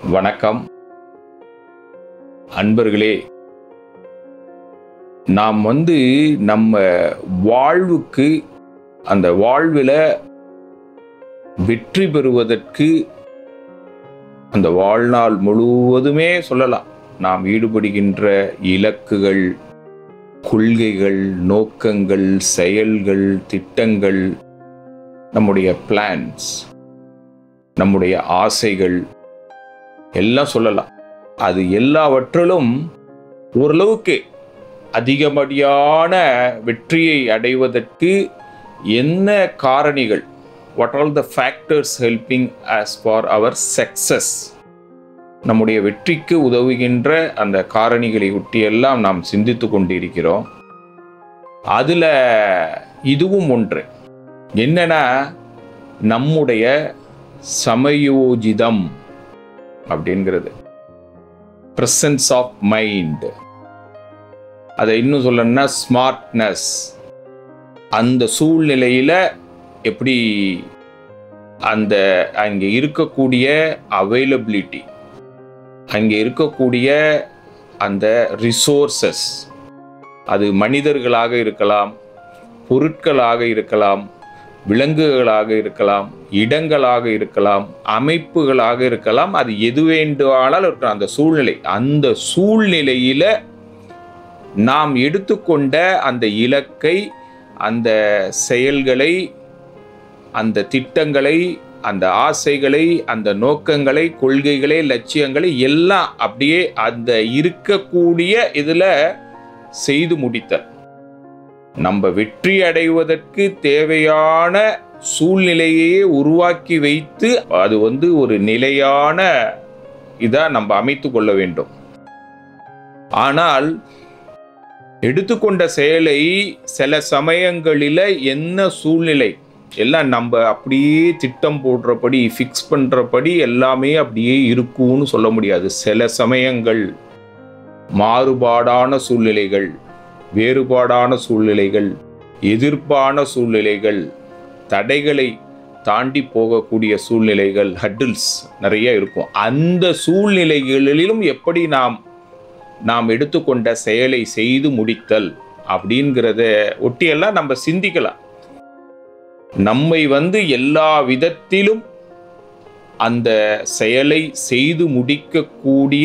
வணக்கம் அன்பர்களே நாம் வந்து நம்ம வாழ்வுக்கு அந்த வாழ்வில் வெற்றி பெறுவதற்கு அந்த வாழ்நாள் முழுவதுமே சொல்லலாம் நாம் ஈடுபடுகின்ற இலக்குகள் கொள்கைகள் நோக்கங்கள் செயல்கள் திட்டங்கள் நம்முடைய பிளான்ஸ் நம்முடைய ஆசைகள் எல்லாம் சொல்லலாம் அது எல்லாவற்றிலும் ஓரளவுக்கு அதிகப்படியான வெற்றியை அடைவதற்கு என்ன காரணிகள் what all the factors helping us for our success நம்முடைய வெற்றிக்கு உதவுகின்ற அந்த காரணிகளை ஒட்டியெல்லாம் நாம் சிந்தித்து கொண்டிருக்கிறோம் அதில் இதுவும் ஒன்று என்னன்னா நம்முடைய சமயோஜிதம் அப்படிங்கிறது ப்ரெசன்ஸ் ஆஃப் மைண்ட் அதை இன்னும் சொல்லணும்னா ஸ்மார்ட்னஸ் அந்த சூழ்நிலையில் எப்படி அந்த அங்கே இருக்கக்கூடிய அவைலபிலிட்டி அங்கே இருக்கக்கூடிய அந்த ரிசோர்சஸ் அது மனிதர்களாக இருக்கலாம் பொருட்களாக இருக்கலாம் விலங்குகளாக இருக்கலாம் இடங்களாக இருக்கலாம் அமைப்புகளாக இருக்கலாம் அது எது வேண்டுமானாலும் இருக்கலாம் அந்த சூழ்நிலை அந்த சூழ்நிலையில நாம் எடுத்துக்கொண்ட அந்த இலக்கை அந்த செயல்களை அந்த திட்டங்களை அந்த ஆசைகளை அந்த நோக்கங்களை கொள்கைகளை லட்சியங்களை எல்லாம் அப்படியே அந்த இருக்கக்கூடிய இதில் செய்து முடித்தல் நம்ம வெற்றி அடைவதற்கு தேவையான சூழ்நிலையே உருவாக்கி வைத்து அது வந்து ஒரு நிலையான இதா நம்ம அமைத்து கொள்ள வேண்டும் ஆனால் எடுத்துக்கொண்ட செயலை சில சமயங்களில் என்ன சூழ்நிலை எல்லாம் நம்ம அப்படியே திட்டம் போடுறபடி ஃபிக்ஸ் பண்ணுறபடி எல்லாமே அப்படியே இருக்கும்னு சொல்ல முடியாது சில சமயங்கள் மாறுபாடான சூழ்நிலைகள் வேறுபாடான சூழ்நிலைகள் எதிர்ப்பான சூழ்நிலைகள் தடைகளை தாண்டி போகக்கூடிய சூழ்நிலைகள் ஹட்டில்ஸ் நிறைய இருக்கும் அந்த சூழ்நிலைகளிலும் எப்படி நாம் நாம் எடுத்துக்கொண்ட செயலை செய்து முடித்தல் அப்படிங்கிறத ஒட்டியெல்லாம் நம்ம சிந்திக்கலாம் நம்மை வந்து எல்லா விதத்திலும் அந்த செயலை செய்து முடிக்கக்கூடிய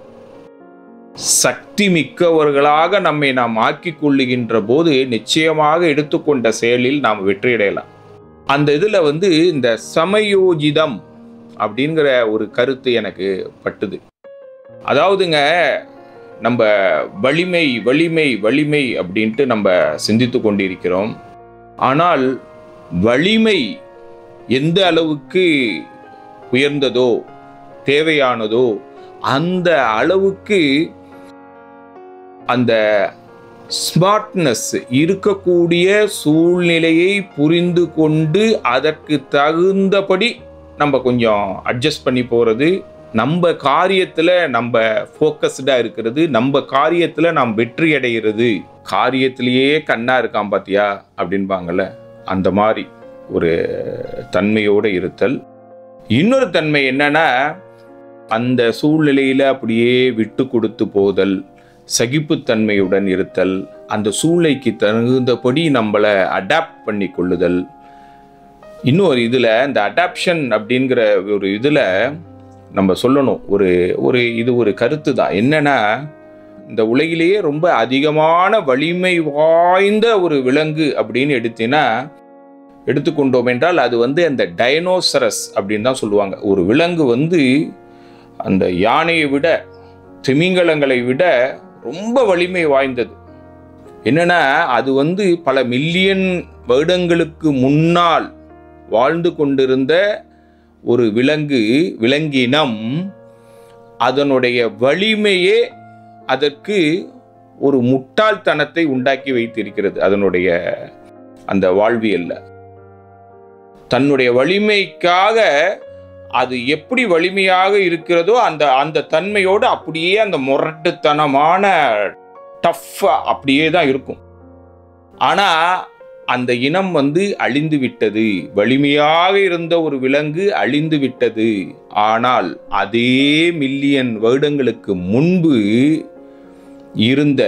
சக்தி மிக்கவர்களாக நம்மை நாம் ஆக்கிக் கொள்ளுகின்ற போது நிச்சயமாக எடுத்துக்கொண்ட செயலில் நாம் வெற்றியடையலாம் அந்த இதில் வந்து இந்த சமயோஜிதம் அப்படிங்கிற ஒரு கருத்து எனக்கு பட்டுது அதாவதுங்க நம்ம வலிமை வலிமை வலிமை அப்படின்ட்டு நம்ம சிந்தித்து கொண்டிருக்கிறோம் ஆனால் வலிமை எந்த அளவுக்கு உயர்ந்ததோ தேவையானதோ அந்த அளவுக்கு அந்த ஸ்மார்ட்னஸ் இருக்கக்கூடிய சூழ்நிலையை புரிந்து கொண்டு அதற்கு தகுந்தபடி நம்ம கொஞ்சம் அட்ஜஸ்ட் பண்ணி போகிறது நம்ம காரியத்தில் நம்ம ஃபோக்கஸ்டாக இருக்கிறது நம்ம காரியத்தில் நாம் வெற்றி அடைகிறது காரியத்திலேயே கண்ணா இருக்கான் பாத்தியா அப்படின்பாங்கள்ல அந்த மாதிரி ஒரு தன்மையோடு இருத்தல் இன்னொரு தன்மை என்னன்னா அந்த சூழ்நிலையில் அப்படியே விட்டு கொடுத்து போதல் சகிப்புத்தன்மையுடன் இருத்தல் அந்த சூழ்நிலைக்கு தகுந்தபடி நம்மளை அடாப்ட் பண்ணி கொள்ளுதல் இன்னொரு இதில் இந்த அடாப்ஷன் அப்படிங்கிற ஒரு இதில் நம்ம சொல்லணும் ஒரு ஒரு இது ஒரு கருத்து தான் என்னன்னா இந்த உலகிலேயே ரொம்ப அதிகமான வலிமை வாய்ந்த ஒரு விலங்கு அப்படின்னு எடுத்தீங்கன்னா எடுத்துக்கொண்டோம் என்றால் அது வந்து அந்த டைனோசரஸ் அப்படின்னு தான் சொல்லுவாங்க ஒரு விலங்கு வந்து அந்த யானையை விட திமிங்கலங்களை விட ரொம்ப வலிமை வாய்ந்தது என்னன்னா அது வந்து பல மில்லியன் வருடங்களுக்கு முன்னால் வாழ்ந்து கொண்டிருந்த ஒரு விலங்கு விலங்கினம் அதனுடைய வலிமையே அதற்கு ஒரு முட்டாள்தனத்தை உண்டாக்கி வைத்திருக்கிறது அதனுடைய அந்த வாழ்வியல்ல தன்னுடைய வலிமைக்காக அது எப்படி வலிமையாக இருக்கிறதோ அந்த அந்த தன்மையோடு அப்படியே அந்த முரட்டுத்தனமான டஃப்பாக அப்படியே தான் இருக்கும் ஆனால் அந்த இனம் வந்து அழிந்து விட்டது வலிமையாக இருந்த ஒரு விலங்கு அழிந்து விட்டது ஆனால் அதே மில்லியன் வருடங்களுக்கு முன்பு இருந்த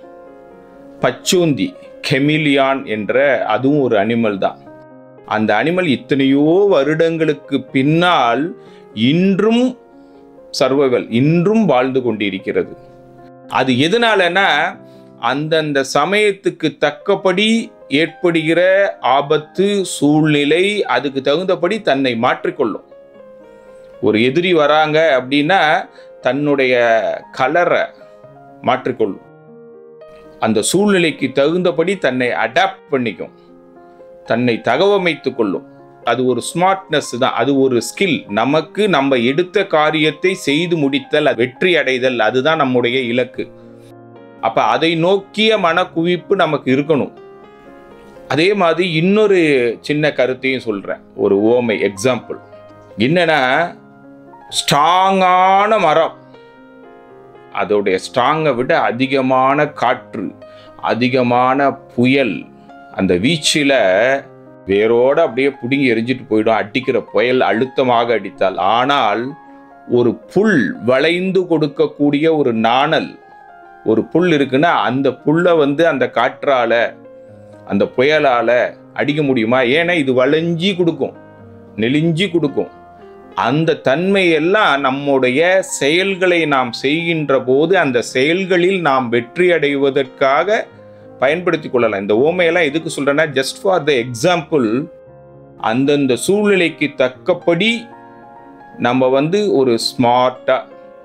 பச்சோந்தி கெமிலியான் என்ற அதுவும் ஒரு அனிமல் தான் அந்த அனிமல் இத்தனையோ வருடங்களுக்கு பின்னால் இன்றும் சர்வைவல் இன்றும் வாழ்ந்து கொண்டிருக்கிறது அது எதனாலனா அந்தந்த சமயத்துக்கு தக்கபடி ஏற்படுகிற ஆபத்து சூழ்நிலை அதுக்கு தகுந்தபடி தன்னை மாற்றிக்கொள்ளும் ஒரு எதிரி வராங்க அப்படின்னா தன்னுடைய கலரை மாற்றிக்கொள்ளும் அந்த சூழ்நிலைக்கு தகுந்தபடி தன்னை அடாப்ட் பண்ணிக்கும் தன்னை தகவமைத்துக் கொள்ளும் அது ஒரு ஸ்மார்ட்னஸ் தான் அது ஒரு ஸ்கில் நமக்கு நம்ம எடுத்த காரியத்தை செய்து முடித்தல் வெற்றி அடைதல் அதுதான் நம்முடைய இலக்கு அப்ப அதை நோக்கிய மனக்குவிப்பு நமக்கு இருக்கணும் அதே மாதிரி இன்னொரு சின்ன கருத்தையும் சொல்றேன் ஒரு ஓமை எக்ஸாம்பிள் என்னன்னா ஸ்ட்ராங்கான மரம் அதோடைய ஸ்ட்ராங்கை விட அதிகமான காற்று அதிகமான புயல் அந்த வீச்சில் வேரோட அப்படியே பிடுங்கி எரிஞ்சிட்டு போயிடும் அடிக்கிற புயல் அழுத்தமாக அடித்தால் ஆனால் ஒரு புல் வளைந்து கொடுக்கக்கூடிய ஒரு நாணல் ஒரு புல் இருக்குன்னா அந்த புல்லை வந்து அந்த காற்றால அந்த புயலால அடிக்க முடியுமா ஏன்னா இது வளைஞ்சி கொடுக்கும் நெளிஞ்சி கொடுக்கும் அந்த தன்மையெல்லாம் நம்முடைய செயல்களை நாம் செய்கின்ற போது அந்த செயல்களில் நாம் வெற்றி அடைவதற்காக பயன்படுத்தி கொள்ளலாம் இந்த ஓமையெல்லாம் எதுக்கு சொல்றேன்னா ஜஸ்ட் ஃபார் த எக்ஸாம்பிள் அந்தந்த சூழ்நிலைக்கு தக்கபடி நம்ம வந்து ஒரு ஸ்மார்ட்டா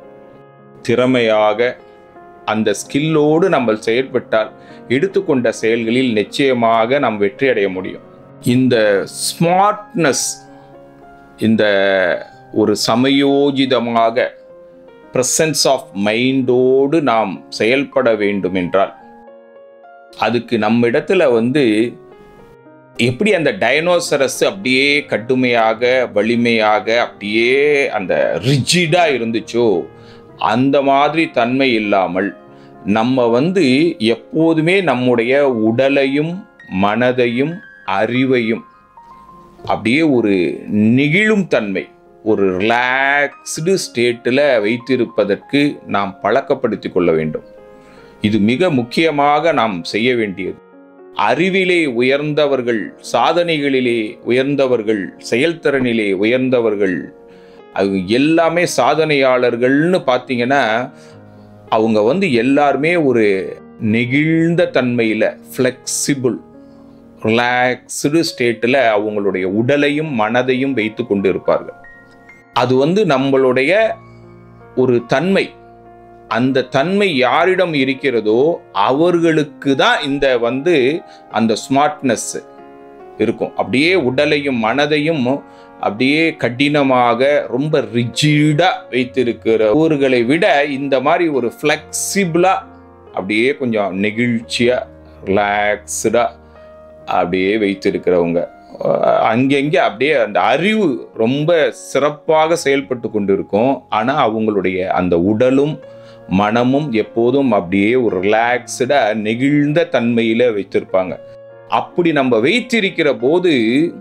திறமையாக அந்த ஸ்கில்லோடு நம்ம செயல்பட்டால் எடுத்துக்கொண்ட செயல்களில் நிச்சயமாக நாம் வெற்றி அடைய முடியும் இந்த ஸ்மார்ட்னஸ் இந்த ஒரு சமயோஜிதமாக பிரசன்ஸ் ஆஃப் மைண்டோடு நாம் செயல்பட வேண்டும் என்றால் அதுக்கு நம்ம இடத்துல வந்து எப்படி அந்த டைனோசரஸ் அப்படியே கடுமையாக வலிமையாக அப்படியே அந்த ரிஜிடா இருந்துச்சோ அந்த மாதிரி தன்மை இல்லாமல் நம்ம வந்து எப்போதுமே நம்முடைய உடலையும் மனதையும் அறிவையும் அப்படியே ஒரு நெகிழும் தன்மை ஒரு ரிலாக்ஸ்டு ஸ்டேட்டில் வைத்திருப்பதற்கு நாம் பழக்கப்படுத்திக் கொள்ள வேண்டும் இது மிக முக்கியமாக நாம் செய்ய வேண்டியது அறிவிலே உயர்ந்தவர்கள் சாதனைகளிலே உயர்ந்தவர்கள் செயல்திறனிலே உயர்ந்தவர்கள் அது எல்லாமே சாதனையாளர்கள்னு பார்த்தீங்கன்னா அவங்க வந்து எல்லாருமே ஒரு நெகிழ்ந்த தன்மையில் ஃப்ளெக்சிபிள் ரிலாக்ஸ்டு ஸ்டேட்டில் அவங்களுடைய உடலையும் மனதையும் வைத்து கொண்டு இருப்பார்கள் அது வந்து நம்மளுடைய ஒரு தன்மை அந்த தன்மை யாரிடம் இருக்கிறதோ அவர்களுக்கு தான் இந்த வந்து அந்த ஸ்மார்ட்னஸ் இருக்கும் அப்படியே உடலையும் மனதையும் அப்படியே கடினமாக ரொம்ப ரிஜிடா வைத்திருக்கிறவர்களை விட இந்த மாதிரி ஒரு ஃப்ளெக்சிபிளா அப்படியே கொஞ்சம் நெகிழ்ச்சியா ரிலாக்ஸ்டா அப்படியே வைத்திருக்கிறவங்க அஹ் அங்கங்கே அப்படியே அந்த அறிவு ரொம்ப சிறப்பாக செயல்பட்டு கொண்டு இருக்கும் ஆனால் அவங்களுடைய அந்த உடலும் மனமும் எப்போதும் அப்படியே ஒரு ரிலாக்ஸ்டா நெகிழ்ந்த தன்மையில வைத்திருப்பாங்க அப்படி நம்ம வைத்திருக்கிற போது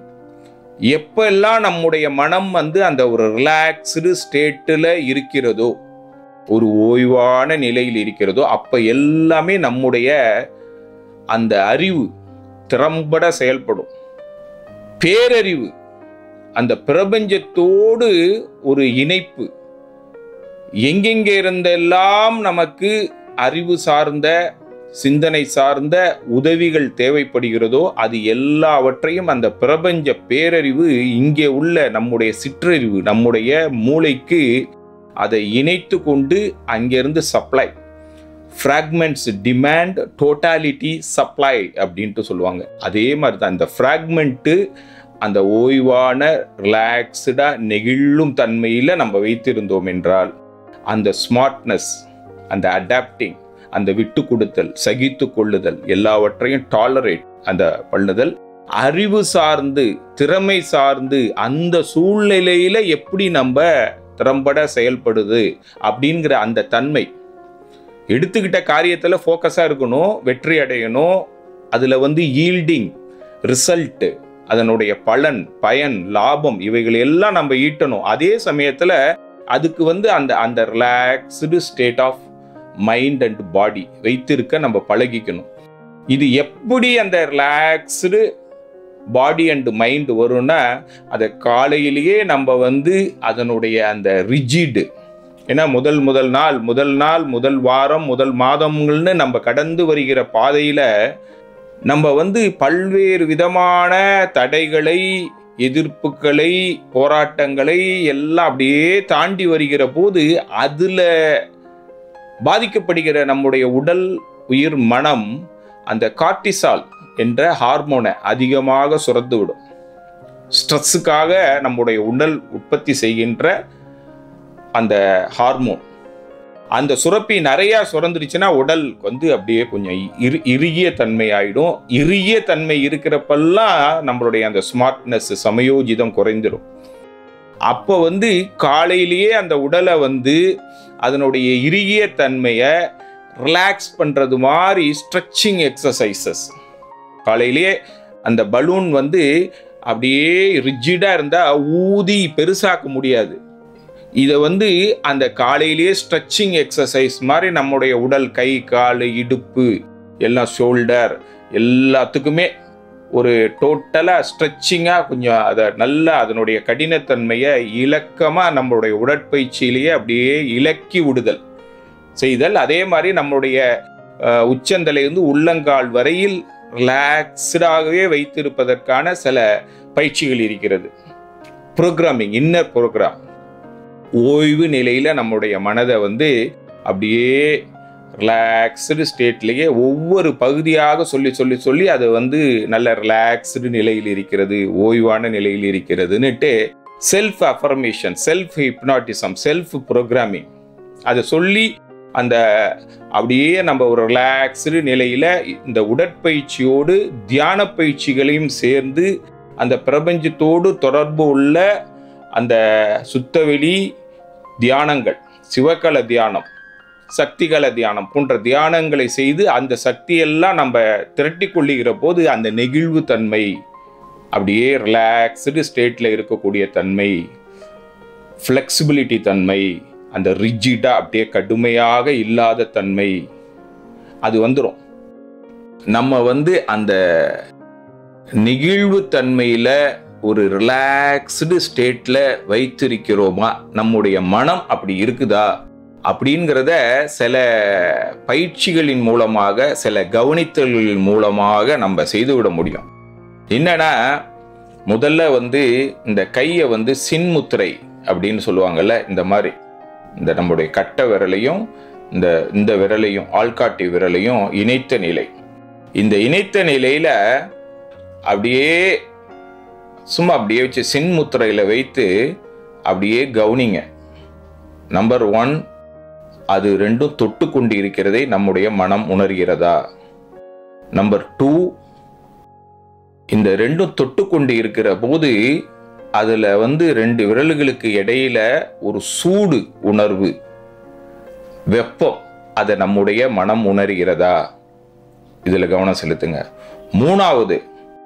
எப்பெல்லாம் நம்முடைய மனம் வந்து அந்த ஒரு ரிலாக்ஸ்டு ஸ்டேட்டில் இருக்கிறதோ ஒரு ஓய்வான நிலையில் இருக்கிறதோ அப்ப எல்லாமே நம்முடைய அந்த அறிவு திறம்பட செயல்படும் பேரறிவு அந்த பிரபஞ்சத்தோடு ஒரு இணைப்பு எங்கெங்கே இருந்தெல்லாம் நமக்கு அறிவு சார்ந்த சிந்தனை சார்ந்த உதவிகள் தேவைப்படுகிறதோ அது எல்லாவற்றையும் அந்த பிரபஞ்ச பேரறிவு இங்கே உள்ள நம்முடைய சிற்றறிவு நம்முடைய மூளைக்கு அதை இணைத்து கொண்டு அங்கிருந்து supply fragments demand totality supply அப்படின்ட்டு சொல்லுவாங்க அதே மாதிரி தான் இந்த ஃப்ராக்மெண்ட்டு அந்த ஓய்வான ரிலாக்ஸ்டா நெகிழும் தன்மையில் நம்ம வைத்திருந்தோம் என்றால் அந்த ஸ்மார்ட்னஸ் அந்த அடாப்டிங் அந்த விட்டு கொடுத்தல் சகித்து கொள்ளுதல் எல்லாவற்றையும் டாலரேட் அந்த பண்ணுதல் அறிவு சார்ந்து திறமை சார்ந்து அந்த சூழ்நிலையில எப்படி நம்ம திறம்பட செயல்படுது அப்படிங்கிற அந்த தன்மை எடுத்துக்கிட்ட காரியத்தில் ஃபோக்கஸாக இருக்கணும் வெற்றி அடையணும் அதில் வந்து ஈல்டிங் ரிசல்ட்டு அதனுடைய பலன் பயன் லாபம் இவைகள் எல்லாம் நம்ம ஈட்டணும் அதே சமயத்துல அதுக்கு வந்து அந்த அந்த relaxed state of mind and body வைத்திருக்க நம்ம பழகிக்கணும் இது எப்படி அந்த ரிலாக்ஸ்டு பாடி அண்ட் மைண்ட் வரும்னா அதை காலையிலேயே நம்ம வந்து அதனுடைய அந்த ரிஜிடு ஏன்னா முதல் முதல் நாள் முதல் நாள் முதல் வாரம் முதல் மாதங்கள்னு நம்ம கடந்து வருகிற பாதையில நம்ம வந்து பல்வேறு விதமான தடைகளை எதிர்ப்புகளை போராட்டங்களை எல்லாம் அப்படியே தாண்டி வருகிற போது அதுல பாதிக்கப்படுகிற நம்முடைய உடல் உயிர் மனம் அந்த கார்டிசால் என்ற ஹார்மோனை அதிகமாக சுரந்து விடும் ஸ்ட்ரெஸ்ஸுக்காக நம்முடைய உடல் உற்பத்தி செய்கின்ற அந்த ஹார்மோன் அந்த சுரப்பி நிறைய சுரந்துருச்சுன்னா உடல் வந்து அப்படியே கொஞ்சம் இரு இறுகிய தன்மை ஆயிடும் இறுகிய தன்மை இருக்கிறப்பெல்லாம் நம்மளுடைய அந்த ஸ்மார்ட்னஸ் சமயோஜிதம் குறைந்துடும் அப்போ வந்து காலையிலேயே அந்த உடலை வந்து அதனுடைய இறுகிய தன்மையை ரிலாக்ஸ் பண்ணுறது மாதிரி ஸ்ட்ரெச்சிங் எக்ஸசைசஸ் காலையிலேயே அந்த பலூன் வந்து அப்படியே ரிஜிடாக இருந்தால் ஊதி பெருசாக்க முடியாது இதை வந்து அந்த காலையிலேயே ஸ்ட்ரெச்சிங் எக்ஸசைஸ் மாதிரி நம்முடைய உடல் கை கால் இடுப்பு எல்லாம் ஷோல்டர் எல்லாத்துக்குமே ஒரு டோட்டலாக ஸ்ட்ரெச்சிங்காக கொஞ்சம் அதை நல்லா அதனுடைய கடினத்தன்மையை இலக்கமாக நம்மளுடைய உடற்பயிற்சியிலேயே அப்படியே இலக்கி விடுதல் செய்தல் அதே மாதிரி நம்மளுடைய அஹ், உச்சந்தலையிலிருந்து உள்ளங்கால் வரையில் ரிலாக்ஸ்டாகவே வைத்திருப்பதற்கான சில பயிற்சிகள் இருக்கிறது ப்ரோக்ராமிங் இன்னர் ப்ரோக்ராம் ஓய்வு நிலையில நம்முடைய மனதை வந்து அப்படியே ரிலாக்ஸ்டு ஸ்டேட்லேயே ஒவ்வொரு பகுதியாக சொல்லி சொல்லி சொல்லி அது வந்து நல்ல ரிலாக்ஸ்டு நிலையில் இருக்கிறது ஓய்வான நிலையில் இருக்கிறதுன்னுட்டு self affirmation self hypnotism self programming அதை சொல்லி அந்த அப்படியே நம்ம ஒரு ரிலாக்ஸ்டு நிலையில இந்த உடற்பயிற்சியோடு தியான பயிற்சிகளையும் சேர்ந்து அந்த பிரபஞ்சத்தோடு தொடர்பு உள்ள அந்த சுத்தவெளி தியானங்கள் சிவகல தியானம் சக்திகல தியானம் போன்ற தியானங்களை செய்து அந்த சக்தியெல்லாம் நம்ம திரட்டி கொள்ளுகிற போது அந்த நெகிழ்வு தன்மை அப்படியே ரிலாக்ஸ்டு ஸ்டேட்டில் இருக்கக்கூடிய தன்மை ஃப்ளெக்சிபிலிட்டி தன்மை அந்த ரிஜிடாக அப்படியே கடுமையாக இல்லாத தன்மை அது வந்துடும் நம்ம வந்து அந்த நெகிழ்வு தன்மையில் ஒரு ரிலாக்ஸ்டு ஸ்டேட்டில் வைத்திருக்கிறோமா நம்முடைய மனம் அப்படி இருக்குதா அப்படிங்கிறத சில பயிற்சிகளின் மூலமாக சில கவனித்தல்களின் மூலமாக நம்ம செய்துவிட முடியும் என்னன்னா முதல்ல வந்து இந்த கையை வந்து சின்முத்திரை அப்படின்னு சொல்லுவாங்கல்ல இந்த மாதிரி இந்த நம்முடைய கட்டை விரலையும் இந்த இந்த விரலையும் ஆள்காட்டி விரலையும் இணைத்த நிலை இந்த இணைத்த நிலையில அப்படியே சும்மா அப்படியே வச்சு சின்முத்திரையில வைத்து அப்படியே கவனிங்க நம்பர் ஒன் அது ரெண்டும் தொட்டு கொண்டு இருக்கிறதை நம்முடைய மனம் உணர்கிறதா நம்பர் டூ இந்த ரெண்டும் தொட்டு கொண்டு இருக்கிற போது அதுல வந்து ரெண்டு விரல்களுக்கு இடையில ஒரு சூடு உணர்வு வெப்பம் அதை நம்முடைய மனம் உணர்கிறதா இதுல கவனம் செலுத்துங்க மூணாவது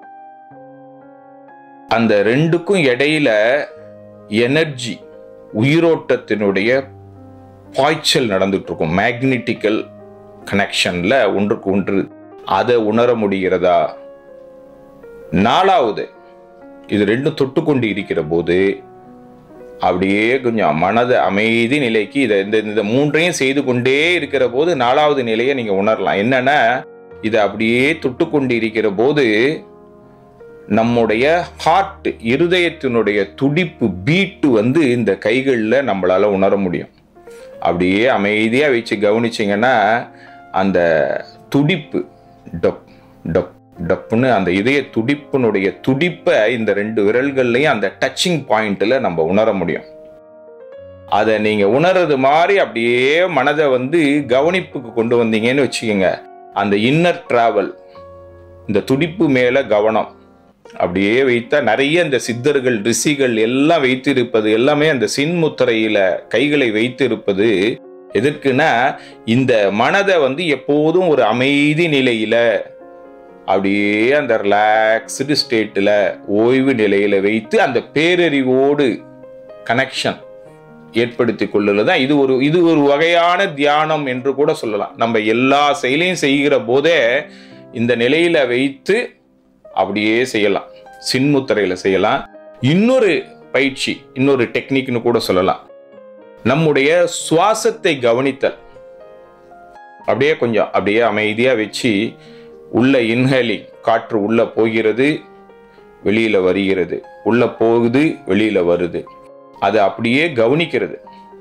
அந்த ரெண்டுக்கும் இடையில எனர்ஜி உயிரோட்டத்தினுடைய பாய்ச்சல் நடந்துட்டு இருக்கும் மேக்னெட்டிக்கல் கனெக்ஷன்ல ஒன்றுக்கு ஒன்று அதை உணர முடிகிறதா நாலாவது இது ரெண்டும் தொட்டு கொண்டு இருக்கிற போது அப்படியே கொஞ்சம் மனத அமைதி நிலைக்கு இதை இந்த இந்த மூன்றையும் செய்து கொண்டே இருக்கிற போது நாலாவது நிலையை நீங்க உணரலாம் என்னன்னா இதை அப்படியே தொட்டு கொண்டு இருக்கிற போது நம்முடைய ஹார்ட் இருதயத்தினுடைய துடிப்பு பீட்டு வந்து இந்த கைகளில் நம்மளால உணர முடியும் அப்படியே அமைதியாக வச்சு கவனிச்சிங்கன்னா அந்த துடிப்பு டப் டப் டப்புன்னு அந்த இதய துடிப்பினுடைய துடிப்பை இந்த ரெண்டு விரல்கள்லையும் அந்த டச்சிங் பாயிண்ட்ல நம்ம உணர முடியும் அதை நீங்க உணர்றது மாதிரி அப்படியே மனதை வந்து கவனிப்புக்கு கொண்டு வந்தீங்கன்னு வச்சுக்கோங்க அந்த இன்னர் டிராவல் இந்த துடிப்பு மேல கவனம் அப்படியே வைத்தா நிறைய இந்த சித்தர்கள் ரிஷிகள் எல்லாம் வைத்திருப்பது எல்லாமே அந்த சின்முத்திரையில கைகளை வைத்திருப்பது எதற்குன்னா இந்த மனதை வந்து எப்போதும் ஒரு அமைதி நிலையில அப்படியே அந்த ரிலாக்ஸ்டு ஸ்டேட்டில் ஓய்வு நிலையில் வைத்து அந்த பேரறிவோடு கனெக்ஷன் ஏற்படுத்தி கொள்ளுறது தான் இது ஒரு இது ஒரு வகையான தியானம் என்று கூட சொல்லலாம் நம்ம எல்லா செயலையும் செய்கிற போதே இந்த நிலையில வைத்து அப்படியே செய்யலாம் சின்முத்திரையில் செய்யலாம் இன்னொரு பயிற்சி இன்னொரு டெக்னிக்னு கூட சொல்லலாம் நம்முடைய சுவாசத்தை கவனித்தல் அப்படியே கொஞ்சம் அப்படியே அமைதியாக வச்சு உள்ள இன்ஹேலிங் காற்று உள்ள போகிறது வெளியில வருகிறது உள்ள போகுது வெளியில வருது அதை அப்படியே கவனிக்கிறது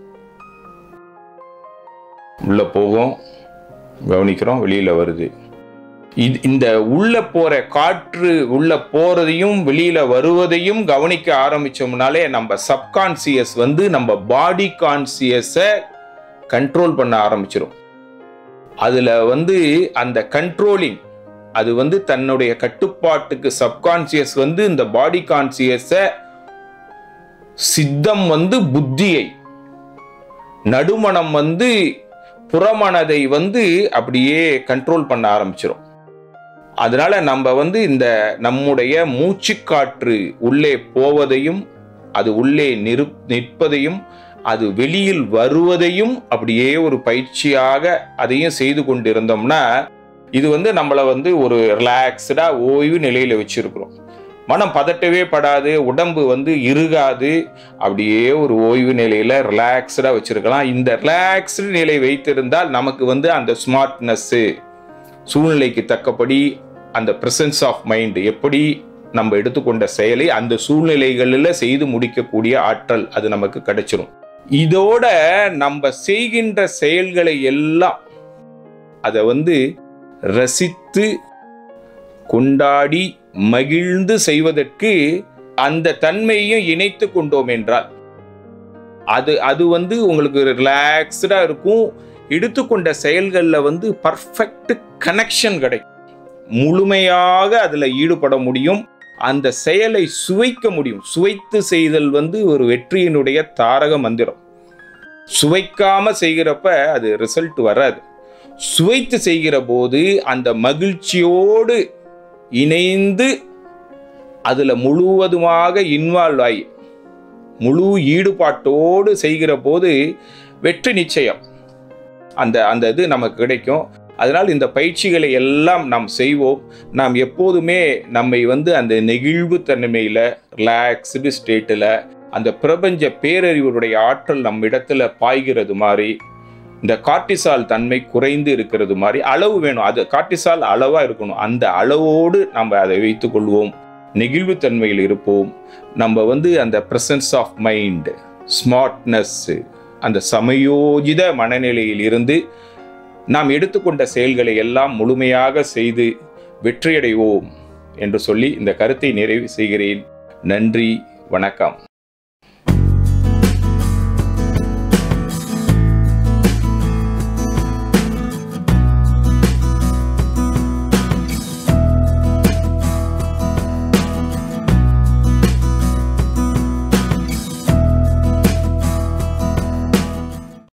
உள்ள போகும் கவனிக்கிறோம் வெளியில வருது இது இந்த உள்ள போற காற்று உள்ள போறதையும் வெளியில வருவதையும் கவனிக்க ஆரம்பிச்சோம்னாலே நம்ம சப்கான்சியஸ் வந்து நம்ம பாடி கான்சியஸை கண்ட்ரோல் பண்ண ஆரம்பிச்சிடும் அதுல வந்து அந்த கண்ட்ரோலிங் அது வந்து தன்னுடைய கட்டுப்பாட்டுக்கு சப்கான்சியஸ் வந்து இந்த பாடி கான்சியஸை சித்தம் வந்து புத்தியை நடுமணம் வந்து புறமனதை வந்து அப்படியே கண்ட்ரோல் பண்ண ஆரம்பிச்சிடும் அதனால நம்ம வந்து இந்த நம்முடைய மூச்சுக்காற்று உள்ளே போவதையும் அது உள்ளே நிறு நிற்பதையும் அது வெளியில் வருவதையும் அப்படியே ஒரு பயிற்சியாக அதையும் செய்து கொண்டிருந்தோம்னா இது வந்து நம்மளை வந்து ஒரு ரிலாக்ஸ்டா ஓய்வு நிலையில வச்சிருக்கிறோம் மனம் பதட்டவே படாது உடம்பு வந்து இறுகாது அப்படியே ஒரு ஓய்வு நிலையில ரிலாக்ஸ்டா வச்சிருக்கலாம் இந்த ரிலாக்ஸ்டு நிலை வைத்திருந்தால் நமக்கு வந்து அந்த ஸ்மார்ட்னஸ்ஸு சூழ்நிலைக்கு தக்கபடி அந்த பிரசன்ஸ் ஆஃப் மைண்ட் எப்படி நம்ம எடுத்துக்கொண்ட செயலை அந்த சூழ்நிலைகளில் செய்து முடிக்கக்கூடிய ஆற்றல் அது நமக்கு கிடைச்சிரும் இதோட நம்ம செய்கின்ற செயல்களை எல்லாம் அதை வந்து ரசித்து கொண்டாடி மகிழ்ந்து செய்வதற்கு அந்த தன்மையையும் இணைத்து கொண்டோம் என்றால் அது அது வந்து உங்களுக்கு ரிலாக்ஸ்டா இருக்கும் எடுத்துக்கொண்ட செயல்களில் வந்து பர்ஃபெக்ட் கனெக்ஷன் கிடைக்கும் முழுமையாக அதில் ஈடுபட முடியும் அந்த செயலை சுவைக்க முடியும் சுவைத்து செய்தல் வந்து ஒரு வெற்றியினுடைய தாரக மந்திரம் சுவைக்காம செய்கிறப்ப அது ரிசல்ட் வராது சுவைத்து செய்கிற போது அந்த மகிழ்ச்சியோடு இணைந்து அதில் முழுவதுமாக இன்வால்வ் ஆகி முழு ஈடுபாட்டோடு செய்கிற போது வெற்றி நிச்சயம் அந்த அந்த இது நமக்கு கிடைக்கும் அதனால் இந்த பயிற்சிகளை எல்லாம் நாம் செய்வோம் நாம் எப்போதுமே நம்மை வந்து அந்த நெகிழ்வு தன்மையில் ரிலாக்ஸ்டு ஸ்டேட்டில் அந்த பிரபஞ்ச பேரறிவுடைய ஆற்றல் நம் இடத்துல பாய்கிறது மாதிரி இந்த கார்டிசால் தன்மை குறைந்து இருக்கிறது மாதிரி அளவு வேணும் அது கார்டிசால் அளவாக இருக்கணும் அந்த அளவோடு நம்ம அதை வைத்துக் கொள்வோம் நெகிழ்வு தன்மையில் இருப்போம் நம்ம வந்து அந்த பிரசன்ஸ் ஆஃப் மைண்ட் ஸ்மார்ட்னஸ் அந்த சமயோஜித மனநிலையில் இருந்து நாம் எடுத்துக்கொண்ட செயல்களை எல்லாம் முழுமையாக செய்து வெற்றியடைவோம் என்று சொல்லி இந்த கருத்தை நிறைவு செய்கிறேன் நன்றி வணக்கம்